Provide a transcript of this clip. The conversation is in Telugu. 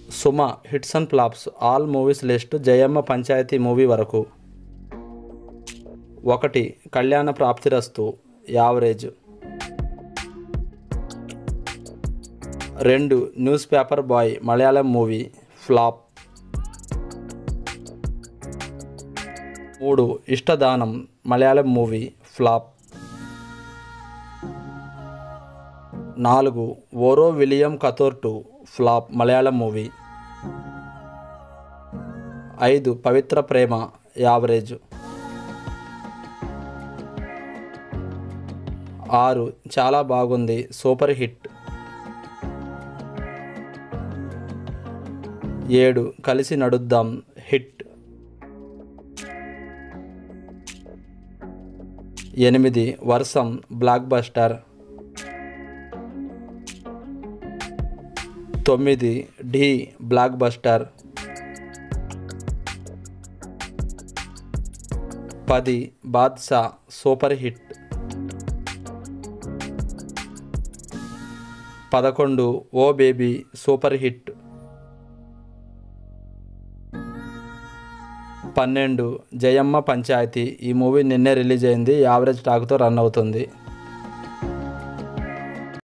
Suma hits and flops all movies list Jayamma Panchayathi movie వరకు ఒకటి కళ్యాణ ప్రాప్తిరస్తు యావరేజ్ రెండు news paper boy Malayalam movie flop మూడు ఇష్టదానం మలయాళం మూవీ ఫ్లాప్ నాలుగు ఓరో విలియం కథోర్టు ఫ్లాప్ మలయాళం మూవీ ఐదు పవిత్ర ప్రేమ యావరేజ్ ఆరు చాలా బాగుంది సూపర్ హిట్ ఏడు కలిసి నడుద్దాం హిట్ ఎనిమిది వర్షం బ్లాక్ బస్టర్ తొమ్మిది ఢీ బ్లాక్ బస్టర్ పది బాద్షా సూపర్ హిట్ పదకొండు ఓ బేబీ సూపర్ హిట్ పన్నెండు జయమ్మ పంచాయతీ ఈ మూవీ నిన్నే రిలీజ్ అయింది యావరేజ్ టాక్తో రన్ అవుతుంది